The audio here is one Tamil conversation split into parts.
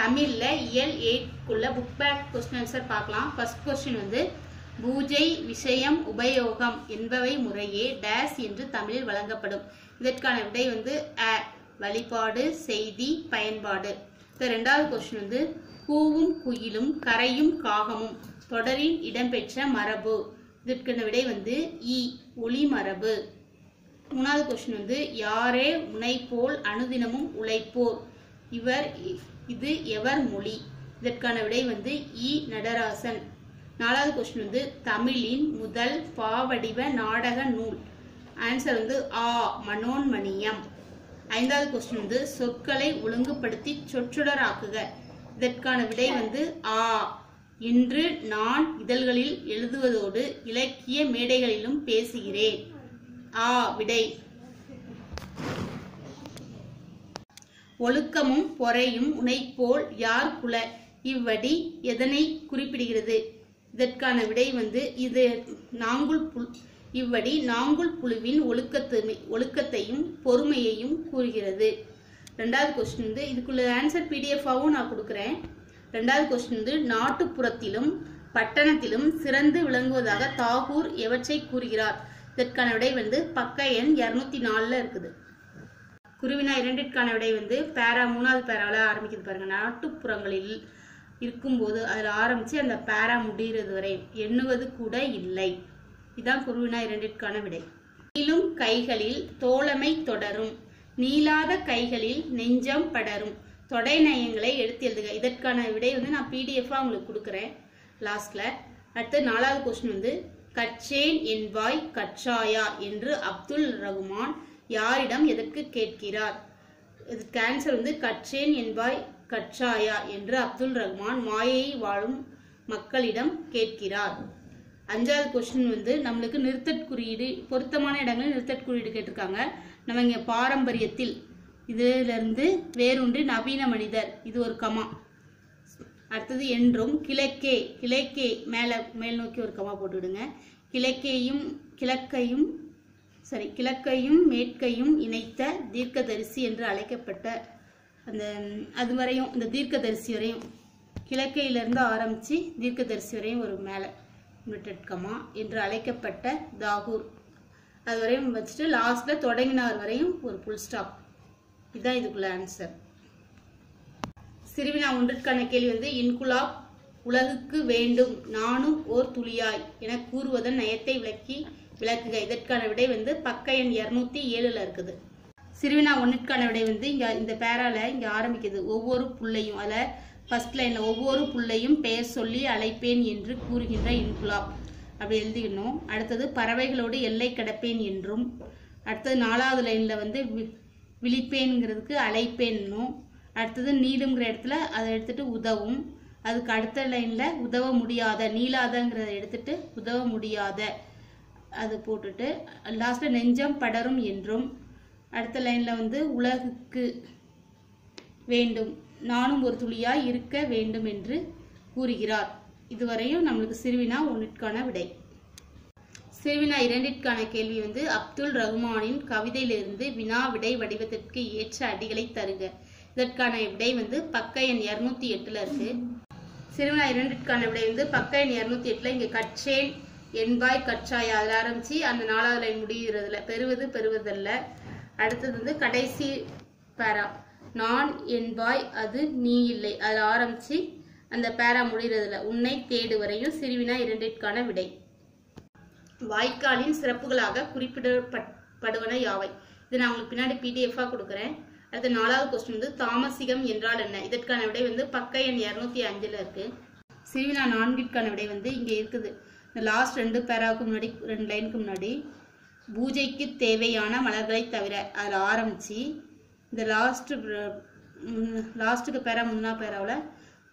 தமிழ்ல இயல் எயிட்குள்ள புக் பேக் கொஸ்டின் ஆன்சர் பார்க்கலாம் ஃபர்ஸ்ட் கொஸ்டின் வந்து பூஜை விஷயம் உபயோகம் என்பவை முறையே டேஸ் என்று தமிழில் வழங்கப்படும் இதற்கான விடை வந்து அ வழிபாடு செய்தி பயன்பாடு இந்த ரெண்டாவது கொஸ்டின் வந்து கூவும் குயிலும் கரையும் காகமும் தொடரில் இடம்பெற்ற மரபு இதற்கான விடை வந்து இ ஒளி மரபு மூணாவது கொஸ்டின் வந்து யாரே முனைப்போல் அனுதினமும் உழைப்போர் இவர் இது எவர் மொழி இதற்கான விடை வந்து இ நடராசன் நாலாவது கொஸ்டின் வந்து தமிழின் முதல் பாவடிவ நாடக நூல் ஆன்சர் வந்து ஆ மனோன்மணியம் ஐந்தாவது கொஸ்டின் வந்து சொற்களை ஒழுங்குபடுத்தி சொற்றொடராக்குக இதற்கான விடை வந்து ஆ இன்று நான் இதழ்களில் எழுதுவதோடு இலக்கிய மேடைகளிலும் பேசுகிறேன் ஆ விடை ஒழுக்கமும் பொறையும் உனைப்போல் யார் குல இவ்வடி எதனை குறிப்பிடுகிறது இதற்கான விடை வந்து இது நாங்குல் புல் இவ்வடி நாங்குல் புழுவின் ஒழுக்கத்து ஒழுக்கத்தையும் பொறுமையையும் கூறுகிறது ரெண்டாவது கொஸ்டின் வந்து இதுக்குள்ள ஆன்சர் பிடிஎஃபாகவும் நான் கொடுக்குறேன் ரெண்டாவது கொஸ்டின் வந்து நாட்டுப்புறத்திலும் பட்டணத்திலும் சிறந்து விளங்குவதாக தாகூர் எவற்றை கூறுகிறார் இதற்கான விடை வந்து பக்க எண் இரநூத்தி நாலுல இருக்குது குருவினா இரண்டிற்கான விடை வந்து பேரா மூணாவது பேராவில் ஆரம்பிக்குது பாருங்க நாட்டுப்புறங்களில் இருக்கும்போது அதில் ஆரம்பித்து அந்த பேரா முடிகிறது வரை எண்ணுவது கூட இல்லை இதான் குருவினா இரண்டிற்கான விடை நீளும் கைகளில் தோழமை தொடரும் நீளாத கைகளில் நெஞ்சம் படரும் தொடை நயங்களை எடுத்து எழுதுக இதற்கான விடை வந்து நான் பிடிஎஃபாக உங்களுக்கு கொடுக்குறேன் லாஸ்ட்ல அடுத்து நாலாவது கொஸ்டின் வந்து கற்றேன் என்பாய் கற்றாயா என்று அப்துல் ரகுமான் யாரிடம் எதற்கு கேட்கிறார் இதுக்கு ஆன்சர் வந்து கற்றேன் என்பாய் கற்றாயா என்று அப்துல் ரஹ்மான் மாயை வாழும் மக்களிடம் கேட்கிறார் அஞ்சாவது கொஸ்டின் வந்து நம்மளுக்கு நிறுத்தற் குறியீடு பொருத்தமான இடங்களில் நிறுத்தற் குறியீடு கேட்டிருக்காங்க நம்ம இங்கே பாரம்பரியத்தில் இதிலிருந்து வேறொன்று நவீன மனிதர் இது ஒரு கமா அடுத்தது என்றும் கிழக்கே கிழக்கே மேலே மேல் நோக்கி ஒரு கமா போட்டுவிடுங்க கிழக்கேயும் கிழக்கையும் சரி கிழக்கையும் மேற்கையும் இணைத்த தீர்க்கதரிசி என்று அழைக்கப்பட்ட அந்த ம், அது வரையும் இந்த தீர்க்கதரிசி வரையும் கிழக்கையிலிருந்து ஆரம்பித்து தீர்க்கதரிசி வரையும் ஒரு மேலே இன்வெர்டட் கமா என்று அழைக்கப்பட்ட தாகூர் அது வரையும் வச்சுட்டு லாஸ்ட்டில் தொடங்கினார் வரையும் ஒரு புல் ஸ்டாப் இதுதான் இதுக்குள்ள ஆன்சர் சிறுவினா ஒன்றிற்கான கேள்வி வந்து இன்குலாப் உலகுக்கு வேண்டும் நானும் ஓர் துளியாய் என கூறுவதன் நயத்தை விளக்கி விளக்குக இதற்கான விடை வந்து பக்க எண் இரநூத்தி ஏழுல இருக்குது சிறுவினா ஒன்றிற்கான விடை வந்து இங்க இந்த பேரால இங்க ஆரம்பிக்குது ஒவ்வொரு புள்ளையும் அதுல ஃபர்ஸ்ட் லைன்ல ஒவ்வொரு புள்ளையும் பெயர் சொல்லி அழைப்பேன் என்று கூறுகின்ற இன்குலாப் அப்படி எழுதிக்கணும் அடுத்தது பறவைகளோடு எல்லை கடப்பேன் என்றும் அடுத்தது நாலாவது லைன்ல வந்து வி- விழிப்பேன்ங்கிறதுக்கு அழைப்பேன்னும் அடுத்தது நீடுங்கிற இடத்துல அதை எடுத்துட்டு உதவும் அதுக்கு அடுத்த லைன்ல உதவ முடியாத நீளாதங்கிறத எடுத்துட்டு உதவ முடியாத அது போட்டுட்டு லாஸ்ட்ல நெஞ்சம் படரும் என்றும் அடுத்த லைன்ல வந்து உலகுக்கு வேண்டும் நானும் ஒரு துளியாய் இருக்க வேண்டும் என்று கூறுகிறார் இதுவரையும் நம்மளுக்கு சிறுவினா ஒன்றிற்கான விடை சிறுவினா இரண்டிற்கான கேள்வி வந்து அப்துல் ரஹ்மானின் கவிதையிலிருந்து வினா விடை வடிவத்திற்கு ஏற்ற அடிகளை தருக இதற்கான விடை வந்து பக்க எண் இரநூத்தி எட்டுல இருக்கு சிறுவினா இரண்டிற்கான விடை வந்து பக்க எண் இரநூத்தி எட்டுல இங்க கற்றேன் என்பாய் கற்றாய் அதில் ஆரம்பிச்சு அந்த நாலாவது லைன் முடிகிறதுல பெறுவது பெறுவதல்ல அடுத்தது வந்து கடைசி பேரா நான் என்பாய் அது நீ இல்லை அதில் ஆரம்பிச்சு அந்த பேரா முடிகிறதுல உன்னை தேடு வரையும் சிறுவினா இரண்டிற்கான விடை வாய்க்காலின் சிறப்புகளாக குறிப்பிடப்படுவன யாவை இது நான் உங்களுக்கு பின்னாடி பிடிஎஃபாக கொடுக்குறேன் அடுத்து நாலாவது கொஸ்டின் வந்து தாமசிகம் என்றால் என்ன இதற்கான விடை வந்து பக்க எண் இரநூத்தி அஞ்சுல இருக்கு சிறுவினா நான்கிற்கான விடை வந்து இங்கே இருக்குது இந்த லாஸ்ட் ரெண்டு பேராவுக்கு முன்னாடி ரெண்டு லைனுக்கு முன்னாடி பூஜைக்கு தேவையான மலர்களை தவிர அதில் ஆரம்பிச்சு இந்த லாஸ்ட் லாஸ்ட்டுக்கு பேரா முன்னா பேராவில்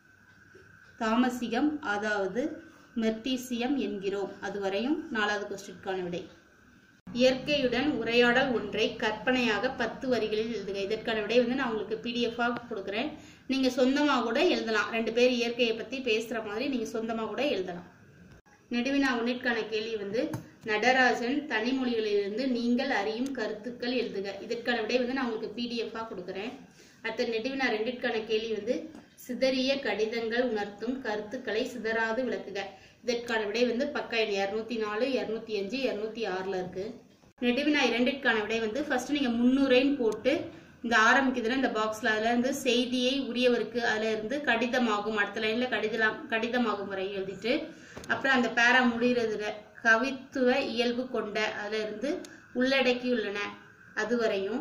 தாமசிகம் அதாவது மெர்டீசியம் என்கிறோம் அதுவரையும் நாலாவது கொஸ்டிற்கான விடை இயற்கையுடன் உரையாடல் ஒன்றை கற்பனையாக பத்து வரிகளில் எழுதுக இதற்கான விடை வந்து நான் உங்களுக்கு பிடிஎஃபாக கொடுக்குறேன் நீங்கள் சொந்தமாக கூட எழுதலாம் ரெண்டு பேர் இயற்கையை பற்றி பேசுகிற மாதிரி நீங்கள் சொந்தமாக கூட எழுதலாம் நெடுவினா ஒன்றிற்கான கேள்வி வந்து நடராஜன் தனிமொழிகளிலிருந்து நீங்கள் அறியும் கருத்துக்கள் எழுதுக இதற்கான விடை வந்து நான் உங்களுக்கு பிடிஎஃபாக கொடுக்குறேன் அடுத்த நெடுவினா ரெண்டிற்கான கேள்வி வந்து சிதறிய கடிதங்கள் உணர்த்தும் கருத்துக்களை சிதறாது விளக்குக இதற்கான விடை வந்து பக்க எண் இரநூத்தி நாலு இரநூத்தி அஞ்சு இரநூத்தி ஆறுல இருக்கு நெடுவினா இரண்டிற்கான விடை வந்து ஃபர்ஸ்ட் நீங்க முன்னுரைன்னு போட்டு இந்த ஆரம்பிக்குதுன்னா இந்த பாக்ஸ்ல அதுல இருந்து செய்தியை உரியவருக்கு அதுல இருந்து கடிதமாகும் அடுத்த லைன்ல கடிதம் கடிதமாகும் வரை எழுதிட்டு அப்புறம் அந்த பேரா முடிகிறதுல கவித்துவ இயல்பு கொண்ட அதுல இருந்து உள்ளடக்கியுள்ளன அதுவரையும்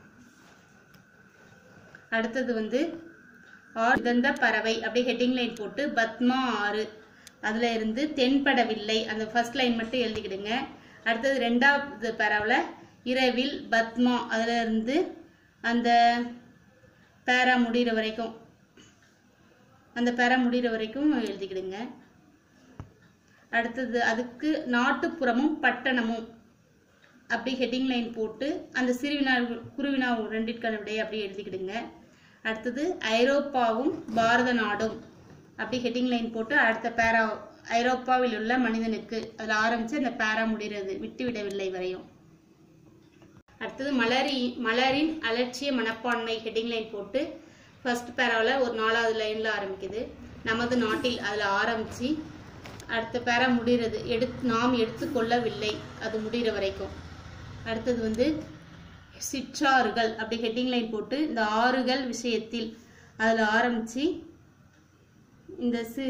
அடுத்தது வந்து ஆறு மிதந்த பறவை அப்படி ஹெட்டிங் லைன் போட்டு பத்மா ஆறு அதுல இருந்து தென்படவில்லை அந்த ஃபர்ஸ்ட் லைன் மட்டும் எழுதிக்கிடுங்க அடுத்தது ரெண்டாவது பறவைல இரவில் பத்மா அதுல இருந்து அந்த பேரா முடிகிற வரைக்கும் அந்த பேரா முடிகிற வரைக்கும் எழுதிக்கிடுங்க அடுத்தது அதுக்கு நாட்டுப்புறமும் பட்டணமும் அப்படி ஹெட்டிங் லைன் போட்டு அந்த சிறுவினா குருவினா ரெண்டிற்கான விடையை அப்படியே எழுதிக்கிடுங்க அடுத்தது ஐரோப்பாவும் பாரத நாடும் அப்படி ஹெட்டிங் லைன் போட்டு அடுத்த பேரா ஐரோப்பாவில் உள்ள மனிதனுக்கு அதில் ஆரம்பிச்சு அந்த பேரா முடிகிறது விட்டு விடவில்லை வரையும் அடுத்தது மலரி மலரின் அலட்சிய மனப்பான்மை ஹெட்டிங் லைன் போட்டு ஃபர்ஸ்ட் பேராவில் ஒரு நாலாவது லைனில் ஆரம்பிக்குது நமது நாட்டில் அதில் ஆரம்பித்து அடுத்த பேரா முடிகிறது எடுத்து நாம் எடுத்துக்கொள்ளவில்லை அது முடிகிற வரைக்கும் அடுத்தது வந்து சிற்றாறுகள் அப்படி ஹெட்டிங் லைன் போட்டு இந்த ஆறுகள் விஷயத்தில் அதில் ஆரம்பித்து இந்த சி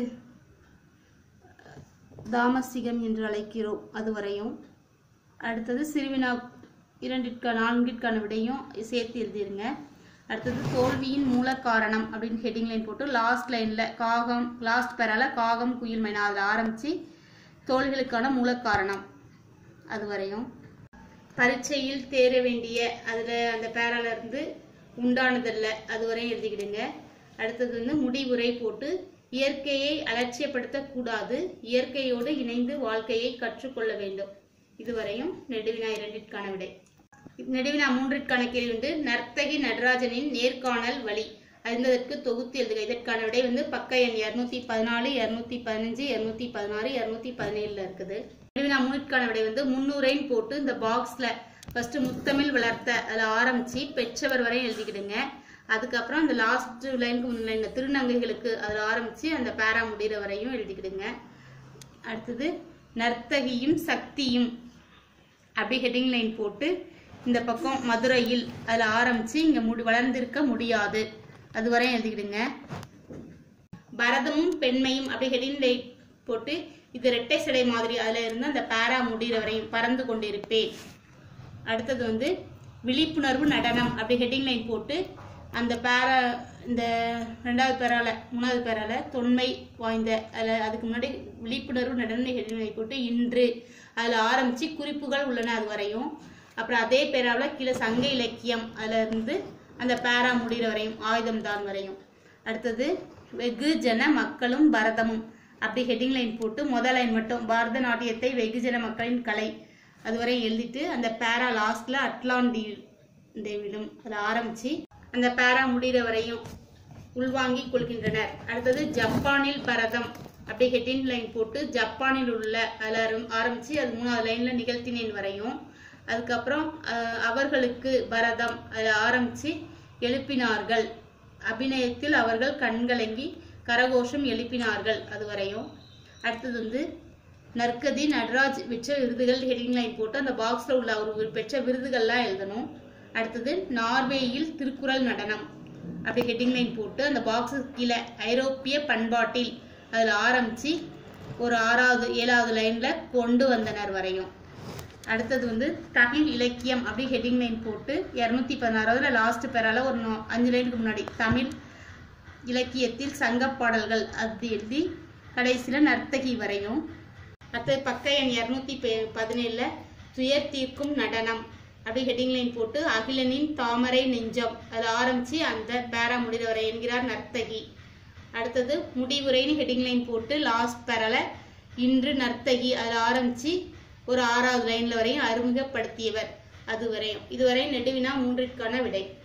தாமசிகம் என்று அழைக்கிறோம் அது வரையும் அடுத்தது சிறுவினா இரண்டிற்கான நான்கிற்கான விடையும் சேர்த்து எழுதிருங்க அடுத்தது தோல்வியின் மூல காரணம் அப்படின்னு ஹெட்டிங் லைன் போட்டு லாஸ்ட் லைனில் காகம் லாஸ்ட் பேரால காகம் குயில் மைனா அதில் ஆரம்பித்து தோல்விகளுக்கான மூல காரணம் அது வரையும் பரீட்சையில் தேர வேண்டிய அதில் அந்த பேரால இருந்து உண்டானதல்ல அது வரையும் எழுதிக்கிடுங்க அடுத்தது வந்து முடிவுரை போட்டு இயற்கையை அலட்சியப்படுத்தக்கூடாது இயற்கையோடு இணைந்து வாழ்க்கையை கற்றுக்கொள்ள வேண்டும் இதுவரையும் நெடுவினா இரண்டிற்கான விடை நெடுவினா மூன்றிற்கான கேள்வி வந்து நர்த்தகி நடராஜனின் நேர்காணல் வழி அறிந்ததற்கு தொகுத்து எழுதுக இதற்கான விடை வந்து பக்க எண் இரநூத்தி பதினாலு இரநூத்தி பதினஞ்சு இரநூத்தி பதினாறு இரநூத்தி பதினேழுல இருக்குது நெடுவினா மூணிற்கான விடை வந்து முன்னூரைன்னு போட்டு இந்த பாக்ஸ்ல ஃபர்ஸ்ட் முத்தமிழ் வளர்த்த அதில் ஆரம்பிச்சு பெற்றவர் வரை எழுதிக்கிடுங்க அதுக்கப்புறம் அந்த லாஸ்ட் லைனுக்கு முன்ன இந்த திருநங்கைகளுக்கு அதில் ஆரம்பிச்சு அந்த பேரா முடிகிற வரையும் எழுதிக்கிடுங்க அடுத்தது நர்த்தகியும் சக்தியும் அப்படி ஹெட்டிங் லைன் போட்டு இந்த பக்கம் மதுரையில் அதில் ஆரம்பிச்சு இங்கே முடி வளர்ந்திருக்க முடியாது அது வரையும் எழுதிக்கிடுங்க பரதமும் பெண்மையும் அப்படி ஹெட்டிங் லைன் போட்டு இது ரெட்டை சிலை மாதிரி அதில் இருந்து அந்த பேரா முடிகிற வரையும் பறந்து கொண்டிருப்பேன் அடுத்தது வந்து விழிப்புணர்வு நடனம் அப்படி ஹெட்டிங் லைன் போட்டு அந்த பேரா இந்த ரெண்டாவது பேரால மூணாவது பேரால தொன்மை வாய்ந்த அதில் அதுக்கு முன்னாடி விழிப்புணர்வு நடன ஹெட்டிங் லைன் போட்டு இன்று அதில் ஆரம்பித்து குறிப்புகள் உள்ளன அது வரையும் அப்புறம் அதே பேராவில் கீழே சங்க இலக்கியம் அதில் இருந்து அந்த பேரா முடிகிற வரையும் ஆயுதம் தான் வரையும் அடுத்தது வெகு ஜன மக்களும் பரதமும் அப்படி ஹெட்டிங் லைன் போட்டு முதல் லைன் மட்டும் பரதநாட்டியத்தை வெகுஜன மக்களின் கலை அதுவரை எழுதிட்டு அந்த பேரா லாஸ்ட்ல அட்லாண்டி தேவிலும் அதை ஆரம்பிச்சு அந்த பேரா முடிகிற வரையும் உள்வாங்கிக் கொள்கின்றனர் அடுத்தது ஜப்பானில் பரதம் அப்படி ஹெட்டிங் லைன் போட்டு ஜப்பானில் உள்ள அதில் ஆரம்- ஆரம்பிச்சு அது மூணாவது லைன்ல நிகழ்த்தினேன் வரையும் அதுக்கப்புறம் அஹ், அவர்களுக்கு பரதம் அதில் ஆரம்பிச்சு எழுப்பினார்கள் அபிநயத்தில் அவர்கள் கண்கலங்கி கரகோஷம் எழுப்பினார்கள் அது வரையும் அடுத்தது வந்து நற்கதி நடராஜ் பெற்ற விருதுகள் ஹெட்டிங் லைன் போட்டு அந்த பாக்ஸில் உள்ள அவர் பெற்ற விருதுகள்லாம் எழுதணும் அடுத்தது நார்வேயில் திருக்குறள் நடனம் அப்படி ஹெட்டிங் லைன் போட்டு அந்த பாக்ஸுக்கு கீழே ஐரோப்பிய பண்பாட்டில் அதில் ஆரம்பித்து ஒரு ஆறாவது ஏழாவது லைனில் கொண்டு வந்தனர் வரையும் அடுத்தது வந்து தமிழ் இலக்கியம் அப்படி ஹெட்டிங் லைன் போட்டு இரநூத்தி பதினாறாவதுல லாஸ்ட் பேரால ஒரு நா- அஞ்சு லைனுக்கு முன்னாடி தமிழ் இலக்கியத்தில் சங்கப் பாடல்கள் அது எழுதி கடைசியில் நர்த்தகி வரையும் அடுத்தது பக்க எண் இரநூத்தி பதினேழில் துயர் தீர்க்கும் நடனம் அப்படி ஹெட்டிங் லைன் போட்டு அகிலனின் தாமரை நெஞ்சம் அதில் ஆரம்பித்து அந்த பேரா முடிகிற வரை என்கிறார் நர்த்தகி அடுத்தது முடிவுரைன்னு ஹெட்டிங் லைன் போட்டு லாஸ்ட் பேரால இன்று நர்த்தகி அதில் ஆரம்பித்து ஒரு ஆறாவது லைனில் வரையும் அறிமுகப்படுத்தியவர் அது வரையும் இதுவரை நெடுவினா மூன்றிற்கான விடை